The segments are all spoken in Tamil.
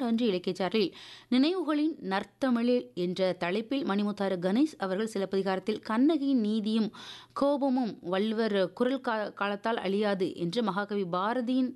அன்று இலக்கியச்சாரில் நினைவுகளின் நற்தமிழில் என்ற தலைப்பில் மணிமுத்தாறு கணேஷ் அவர்கள் சிலப்பதிகாரத்தில் கண்ணகியின் நீதியும் கோபமும் வள்ளுவர் குரல் கா காலத்தால் அழியாது என்று மகாகவி பாரதியின்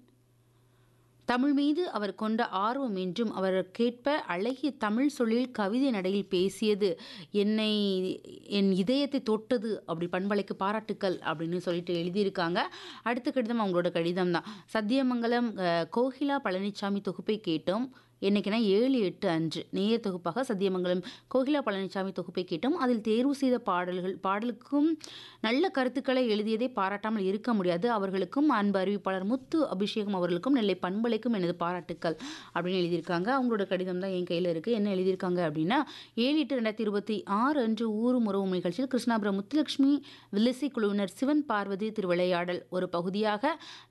தமிழ் மீது அவர் கொண்ட ஆர்வம் என்றும் அவர் கேட்ப அழகிய தமிழ் சொல்லில் கவிதை நடையில் பேசியது என்னை என் இதயத்தை தொட்டது அப்படி பண்பலைக்கு பாராட்டுக்கள் அப்படின்னு சொல்லிட்டு எழுதியிருக்காங்க அடுத்த கடிதம் அவங்களோட கடிதம் தான் சத்தியமங்கலம் அஹ், கோகிலா பழனிசாமி தொகுப்பை கேட்டோம் என்னைக்குன்னா ஏழு எட்டு அன்று நேய தொகுப்பாக சத்தியமங்கலம் கோகிலா பழனிசாமி தொகுப்பை கேட்டோம் அதில் தேர்வு செய்த பாடல்கள் பாடலுக்கும் நல்ல கருத்துக்களை எழுதியதை பாராட்டாமல் இருக்க முடியாது அவர்களுக்கும் அன்பு அறிவிப்பாளர் முத்து அபிஷேகம் அவர்களுக்கும் நெல்லை பண்பலைக்கும் எனது பாராட்டுக்கள் அப்படின்னு எழுதியிருக்காங்க அவங்களோட கடிதம் தான் என் கையில் இருக்குது என்ன எழுதியிருக்காங்க அப்படின்னா ஏழு எட்டு ரெண்டாயிரத்தி இருபத்தி ஆறு அன்று ஊரும் உறவும் நிகழ்ச்சியில் கிருஷ்ணாபுரம் முத்துலட்சுமி வில்லிசை குழுவினர் சிவன் பார்வதி திருவிளையாடல் ஒரு பகுதியாக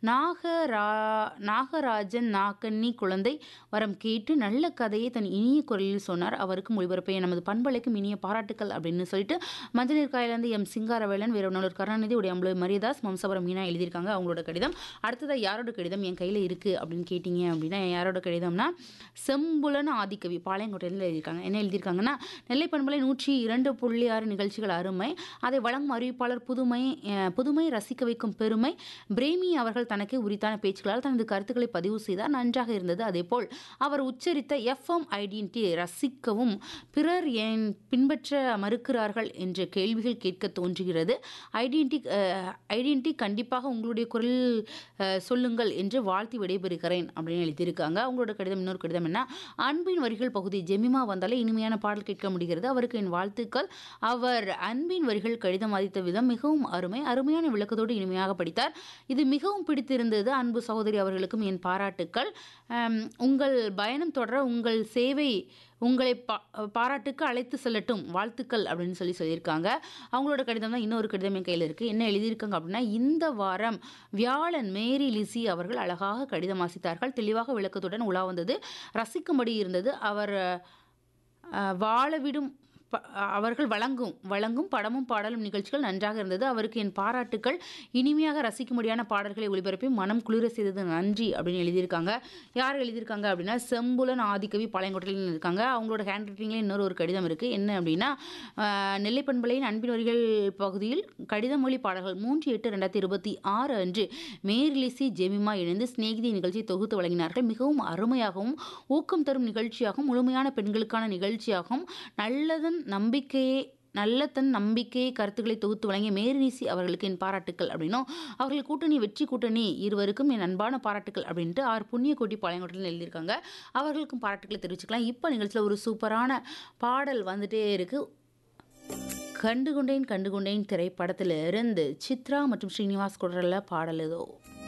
நாகரா நாகராஜன் நாகன்னி குழந்தை வரம் கேட்டு நல்ல கதையை தன் இனிய குரலில் சொன்னார் அவருக்கும் ஒளிபரப்பைய நமது பண்பலைக்கும் இனிய பாராட்டுக்கள் அப்படின்னு சொல்லிட்டு மஞ்சள் காயிலிருந்து எம் சிங்காரவேலன் வீரவனூர் கருணாநிதி உடையம்பளு மரியதாஸ் மம்சபுரம் மீனா எழுதியிருக்காங்க அவங்களோட கடிதம் அடுத்ததாக யாரோட கடிதம் என் கையில் இருக்குது அப்படின்னு கேட்டிங்க அப்படின்னா யாரோட கடிதம்னா செம்புலன் ஆதிக்கவி பாளையங்கோட்டையில் எழுதியிருக்காங்க என்ன எழுதியிருக்காங்கன்னா நெல்லை பண்பலை நூற்றி இரண்டு புள்ளி ஆறு நிகழ்ச்சிகள் அருமை அதை வழங்கும் அறிவிப்பாளர் புதுமை அஹ், புதுமை ரசிக்க வைக்கும் பெருமை பிரேமி அவர்கள் தனக்கு உரித்தான பேச்சுக்களால் தனது கருத்துக்களை பதிவு செய்தார் நன்றாக இருந்தது அதேபோல் அவர் உச்சரித்த எஃப்எம் ஐடென்டி ரசிக்கவும் பிறர் ஏன் பின்பற்ற மறுக்கிறார்கள் என்ற கேள்விகள் கேட்க தோன்றுகிறது ஐடென்டி ஐடென்டி கண்டிப்பாக உங்களுடைய குரல் அஹ், சொல்லுங்கள் என்று வாழ்த்தி விடைபெறுகிறேன் அப்படின்னு எழுதியிருக்காங்க அவங்களோட கடிதம் இன்னொரு கடிதம் என்ன அன்பின் வரிகள் பகுதி ஜெமிமா வந்தாலே இனிமையான பாடல் கேட்க முடிகிறது அவருக்கு என் வாழ்த்துக்கள் அவர் அன்பின் வரிகள் கடிதம் அளித்த விதம் மிகவும் அருமை அருமையான விளக்கத்தோடு இனிமையாக படித்தார் இது மிகவும் பிடித்திருந்தது அன்பு சகோதரி அவர்களுக்கும் என் பாராட்டுக்கள் அம், உங்கள் பயணம் தொடர உங்கள் சேவை உங்களை பா பாராட்டுக்கு அழைத்து செல்லட்டும் வாழ்த்துக்கள் அப்படின்னு சொல்லி சொல்லியிருக்காங்க அவங்களோட கடிதம் தான் இன்னொரு கடிதம் என் கையில் இருக்குது என்ன எழுதியிருக்காங்க அப்படின்னா இந்த வாரம் வியாழன் மேரி லிசி அவர்கள் அழகாக கடிதம் வாசித்தார்கள் தெளிவாக விளக்கத்துடன் உலா வந்தது ரசிக்கும்படி இருந்தது அவர் அஹ், வாழவிடும் ப- அவர்கள் வழங்கும் வழங்கும் படமும் பாடலும் நிகழ்ச்சிகள் நன்றாக இருந்தது அவருக்கு என் பாராட்டுக்கள் இனிமையாக ரசிக்கும்படியான பாடல்களை ஒளிபரப்பி மனம் குளிர செய்தது நன்றி அப்படின்னு எழுதியிருக்காங்க யார் எழுதியிருக்காங்க அப்படின்னா செம்புலன் ஆதிக்கவி பாளையங்கோட்டையில் இருக்காங்க அவங்களோட ஹேண்ட் ரைட்டிங்கில் இன்னொரு ஒரு கடிதம் இருக்குது என்ன அப்படின்னா ஆஹ், நெல்லை பண்பலையின் அன்பின் வரிகள் பகுதியில் கடித மொழி பாடல்கள் மூன்று எட்டு ரெண்டாயிரத்தி இருபத்தி ஆறு அன்று மேரிலிசி ஜெமிமா இணைந்து சிநேகிதி நிகழ்ச்சியை தொகுத்து வழங்கினார்கள் மிகவும் அருமையாகவும் ஊக்கம் தரும் நிகழ்ச்சியாகவும் முழுமையான பெண்களுக்கான நிகழ்ச்சியாகவும் நல்லதன் நம்பிக்கையே நல்ல தன் நம்பிக்கை கருத்துக்களை தொகுத்து வழங்கிய மேரினிசி அவர்களுக்கு என் பாராட்டுக்கள் அப்படின்னும் அவர்கள் கூட்டணி வெற்றி கூட்டணி இருவருக்கும் என் அன்பான பாராட்டுக்கள் அப்படின்ட்டு ஆறு புண்ணிய கோட்டி பாளையங்கோட்டையில் எழுதியிருக்காங்க அவர்களுக்கும் பாராட்டுக்களை தெரிவிச்சுக்கலாம் இப்போ நிகழ்ச்சியில் ஒரு சூப்பரான பாடல் வந்துட்டே இருக்கு கண்டுகொண்டேன் கண்டுகொண்டேன் திரைப்படத்தில் இருந்து சித்ரா மற்றும் ஸ்ரீனிவாஸ் குரலில் பாடல் ஏதோ